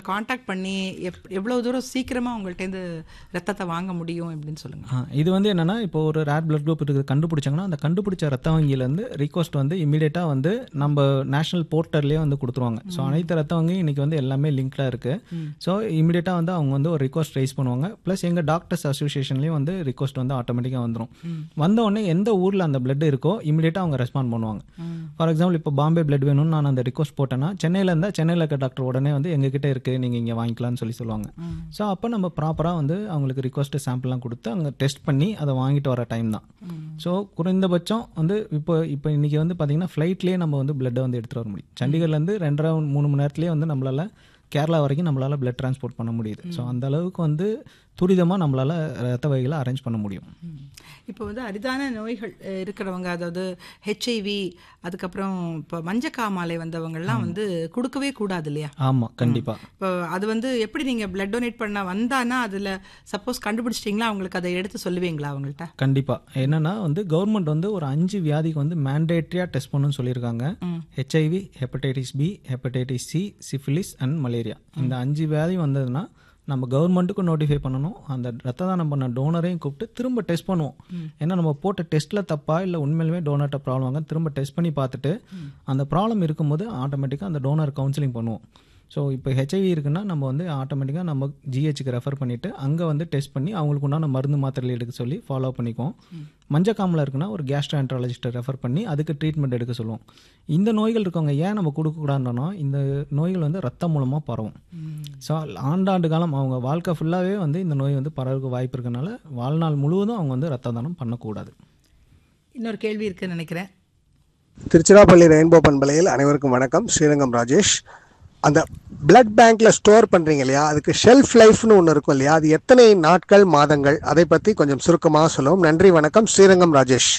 contact பண்ணி எப் எவ்வளோ தூரம் சீக்கிரமாக உங்கள்கிட்டேருந்து ரத்தத்தை வாங்க முடியும் அப்படின்னு சொல்லுங்கள் ஆ, இது வந்து என்னன்னா இப்போ ஒரு ரேர் பிளட் குரூப் இருக்குது கண்டுபிடிச்சாங்கன்னா அந்த கண்டுபிடிச்ச ரத்த வங்கியிலேருந்து ரிக்வஸ்ட் வந்து இமீடியட்டாக வந்து நம்ம நேஷனல் போர்ட்டல்லே வந்து கொடுத்துருவாங்க ஸோ அனைத்து ரத்த வங்கியும் இன்னைக்கு வந்து எல்லாமே லிங்க்டாக இருக்குது ஸோ இமீடியட்டாக வந்து அவங்க வந்து ஒரு ரிக்வஸ்ட் ரைஸ் பண்ணுவாங்க ப்ளஸ் எங்கள் டாக்டர்ஸ் அசோசியேஷன்லேயும் வந்து ரிக்வஸ்ட் வந்து ஆட்டோமேட்டிக்காக வந்துடும் வந்த உடனே எந்த ஊரில் அந்த பிளட் இருக்கோ இமீடியட்டாக அவங்க ரெஸ்பாண்ட் பண்ணுவாங்க ஃபார் எக்ஸாம்பிள் இப்போ பாம்பே பிளட் வேணும்னு நான் அந்த ரிக்வஸ்ட் போட்டேன்னா சென்னையில் இருந்தால் சென்னையில் இருக்க டாக்டர் உடனே வந்து எங்ககிட்ட இருக்குது நீங்கள் இங்கே வாங்கிக்கலாம்னு சொல்லி சொல்லுவாங்க ஸோ அப்போ நம்ம ப்ராப்பராக வந்து அவங்களுக்கு ரிக்வஸ்ட் சாம்பிள்லாம் கொடுத்து அங்கே டெஸ்ட் பண்ணி அதை வாங்கிட்டு வர டைம் தான் ஸோ குறைந்தபட்சம் வந்து இப்போ இப்போ இன்றைக்கி வந்து பார்த்திங்கன்னா ஃப்ளைட்லேயே நம்ம வந்து பிளட்டை வந்து எடுத்துகிட்டு வர முடியும் சண்டிகர்லேருந்து ரெண்டரை மூணு மணி நேரத்துலேயே வந்து நம்மளால் கேரளா வரைக்கும் நம்மளால் பிளட் டிரான்ஸ்போர்ட் பண்ண முடியுது ஸோ அந்த அளவுக்கு வந்து துரிதமாக நம்மளால் ரத்த வகைகளை அரேஞ்ச் பண்ண முடியும் இப்போ வந்து அரிதான நோய்கள் அஹ், இருக்கிறவங்க அதாவது ஹெச்ஐவி அதுக்கப்புறம் இப்போ மஞ்சக்காமாலை வந்தவங்கள்லாம் வந்து கொடுக்கவே கூடாது இல்லையா ஆமாம் கண்டிப்பாக இப்போ அது வந்து எப்படி நீங்கள் பிளட் டொனேட் பண்ண வந்தானா அதில் சப்போஸ் கண்டுபிடிச்சிட்டிங்களா அவங்களுக்கு அதை எடுத்து சொல்லுவீங்களா அவங்கள்ட்ட கண்டிப்பாக என்னன்னா வந்து கவர்மெண்ட் வந்து ஒரு அஞ்சு வியாதிக்கு வந்து மேண்டேட்ரியாக டெஸ்ட் பண்ணணும்னு சொல்லியிருக்காங்க HIV hepatitis B hepatitis C syphilis and malaria இந்த அஞ்சு வியாதி வந்ததுன்னா நம்ம கவர்மெண்ட்டுக்கும் நோட்டிஃபை பண்ணணும் அந்த ரத்த தானம் பண்ண டோனரையும் கூப்பிட்டு திரும்ப டெஸ்ட் பண்ணுவோம் ஏன்னா நம்ம போட்ட டெஸ்ட்டில் தப்பா இல்லை உண்மையிலுமே டோனர்கிட்ட ப்ராப்ளம் வாங்க திரும்ப டெஸ்ட் பண்ணி பார்த்துட்டு அந்த ப்ராப்ளம் இருக்கும்போது ஆட்டோமேட்டிக்காக அந்த டோனர் கவுன்சிலிங் பண்ணுவோம் ஸோ இப்போ ஹெச்ஐவி இருக்குன்னா நம்ம வந்து ஆட்டோமேட்டிக்காக நம்ம ஜிஹெச்சுக்கு ரெஃபர் பண்ணிவிட்டு அங்கே வந்து டெஸ்ட் பண்ணி அவங்களுக்கு உண்டான மருந்து மாத்திரைகள் எடுக்க சொல்லி ஃபாலோ பண்ணிக்குவோம் மஞ்சக்காமலை இருக்குன்னா ஒரு கேஸ்ட்ரான்ட்ராலஜிஸ்ட்டை ரெஃபர் பண்ணி அதுக்கு ட்ரீட்மெண்ட் எடுக்க சொல்லுவோம் இந்த நோய்கள் இருக்கவங்க ஏன் நம்ம கொடுக்கக்கூடாதுன்னா இந்த நோய்கள் வந்து ரத்தம் மூலமாக பரவும் ஸோ ஆண்டாண்டு காலம் அவங்க வாழ்க்கை ஃபுல்லாகவே வந்து இந்த நோய் வந்து பரவுக்கு வாய்ப்பு இருக்கனால வாழ்நாள் முழுவதும் அவங்க வந்து ரத்த தானம் பண்ணக்கூடாது இன்னொரு கேள்வி இருக்குன்னு நினைக்கிறேன் திருச்சிராப்பள்ளி ரெயின்போ பண்பலையில் அனைவருக்கும் வணக்கம் ஸ்ரீரங்கம் ராஜேஷ் அந்த பிளட் பேங்க்ல ஸ்டோர் பண்றீங்க இல்லையா அதுக்கு ஷெல்ஃப் லைஃப்னு ஒன்று இருக்கும் இல்லையா அது எத்தனை நாட்கள் மாதங்கள் அதை பத்தி கொஞ்சம் சுருக்கமாக சொல்லுவோம் நன்றி வணக்கம் ஸ்ரீரங்கம் ராஜேஷ்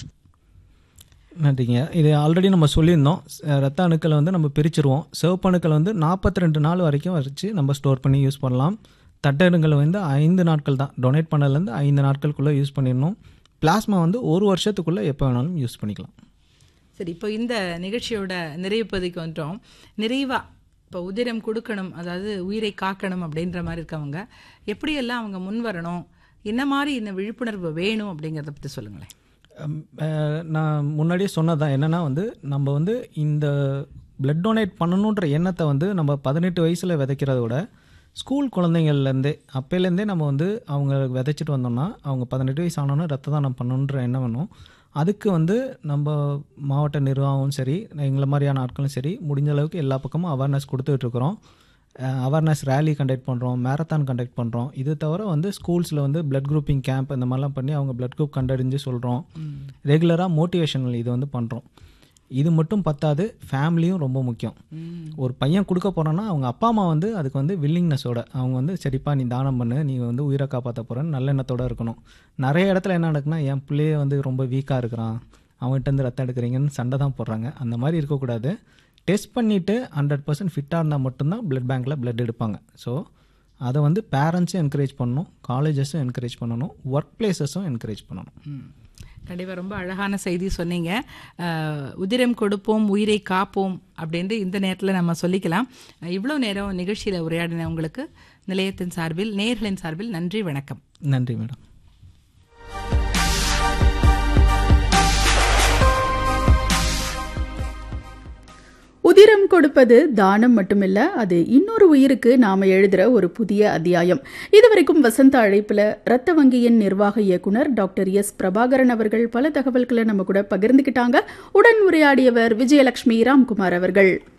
நன்றிங்க இது ஆல்ரெடி நம்ம சொல்லியிருந்தோம் அஹ் ரத்த அணுக்களை வந்து நம்ம பிரிச்சிருவோம் சிவப்பு அணுக்கள் வந்து நாற்பத்தி ரெண்டு நாள் வரைக்கும் வச்சு நம்ம ஸ்டோர் பண்ணி யூஸ் பண்ணலாம் தட்டணுக்கள் வந்து ஐந்து நாட்கள் தான் டொனேட் பண்ணதுலேருந்து ஐந்து நாட்களுக்குள்ளே யூஸ் பண்ணிடணும் பிளாஸ்மா வந்து ஒரு வருஷத்துக்குள்ளே எப்போ வேணாலும் யூஸ் பண்ணிக்கலாம் சரி இப்போ இந்த நிகழ்ச்சியோட நிறைவு பகுதிக்கு வந்துட்டோம் நிறைவா இப்போ உதிரம் கொடுக்கணும் அதாவது உயிரை காக்கணும் அப்படின்ற மாதிரி இருக்கவங்க எப்படியெல்லாம் அவங்க முன் வரணும் என்ன மாதிரி இந்த விழிப்புணர்வு வேணும் அப்படிங்கிறத பற்றி சொல்லுங்களேன் அம், அஹ், நான் முன்னாடியே சொன்னதான் என்னன்னா வந்து நம்ம வந்து இந்த பிளட் டொனேட் பண்ணணுன்ற எண்ணத்தை வந்து நம்ம பதினெட்டு வயசில் விதைக்கிறத விட ஸ்கூல் குழந்தைங்கள்லேருந்தே அப்போலேருந்தே நம்ம வந்து அவங்க விதைச்சிட்டு வந்தோம்னா அவங்க பதினெட்டு வயசு ஆனோன்னே ரத்த தானம் பண்ணணுன்ற எண்ணம் வேணும் அதுக்கு வந்து நம்ம மாவட்ட நிர்வாகமும் சரி எங்களை மாதிரியான ஆட்களும் சரி முடிஞ்ச அளவுக்கு எல்லா பக்கமும் அவேர்னஸ் கொடுத்துட்ருக்குறோம் அவேர்னஸ் ரேலி கண்டக்ட் பண்ணுறோம் மேரத்தான் கண்டக்ட் பண்ணுறோம் இது தவிர வந்து ஸ்கூல்ஸில் வந்து பிளட் குரூப்பிங் கேம்ப் இந்த மாதிரிலாம் பண்ணி அவங்க பிளட் குரூப் கண்டறிஞ்சு சொல்கிறோம் ரெகுலராக மோட்டிவேஷனல் இது வந்து பண்ணுறோம் இது மட்டும் பத்தாது ஃபேமிலியும் ரொம்ப முக்கியம் ஒரு பையன் கொடுக்க போகிறான்னா அவங்க அப்பா அம்மா வந்து அதுக்கு வந்து வில்லிங்னஸோட அவங்க வந்து சரிப்பா நீ தானம் பண்ணு நீ வந்து உயிரை காப்பாற்ற போகிறேன்னு நல்லெண்ணத்தோட இருக்கணும் நிறைய இடத்துல என்ன நடக்குன்னா என் பிள்ளைய வந்து ரொம்ப வீக்காக இருக்கிறான் அவன்கிட்ட இருந்து ரத்தம் எடுக்கிறீங்கன்னு சண்டை தான் போடுறாங்க அந்த மாதிரி இருக்கக்கூடாது டெஸ்ட் பண்ணிவிட்டு ஹண்ட்ரட் பர்சன்ட் ஃபிட்டாக இருந்தால் மட்டும்தான் பிளட் பேங்க்கில் பிளட் எடுப்பாங்க ஸோ அதை வந்து பேரண்ட்ஸும் என்கரேஜ் பண்ணணும் காலேஜஸும் என்கரேஜ் பண்ணணும் ஒர்க் பிளேசஸும் என்கரேஜ் பண்ணணும் கண்டிப்பாக ரொம்ப அழகான செய்தி சொன்னீங்க அஹ், உதிரம் கொடுப்போம் உயிரை காப்போம் அப்படின்ட்டு இந்த நேரத்தில் நம்ம சொல்லிக்கலாம் இவ்வளோ நேரம் நிகழ்ச்சியில் உரையாடின உங்களுக்கு நிலையத்தின் சார்பில் நேர்களின் சார்பில் நன்றி வணக்கம் நன்றி மேடம் உதிரம் கொடுப்பது தானம் மட்டுமில்ல அது இன்னொரு உயிருக்கு நாம எழுதுற ஒரு புதிய அத்தியாயம் இதுவரைக்கும் வசந்த அழைப்புல ரத்த வங்கியின் நிர்வாக இயக்குனர் டாக்டர் எஸ் பிரபாகரன் அவர்கள் பல தகவல்களை நம்ம கூட பகிர்ந்துக்கிட்டாங்க உடன் உரையாடியவர் விஜயலட்சுமி ராம்குமார் அவர்கள்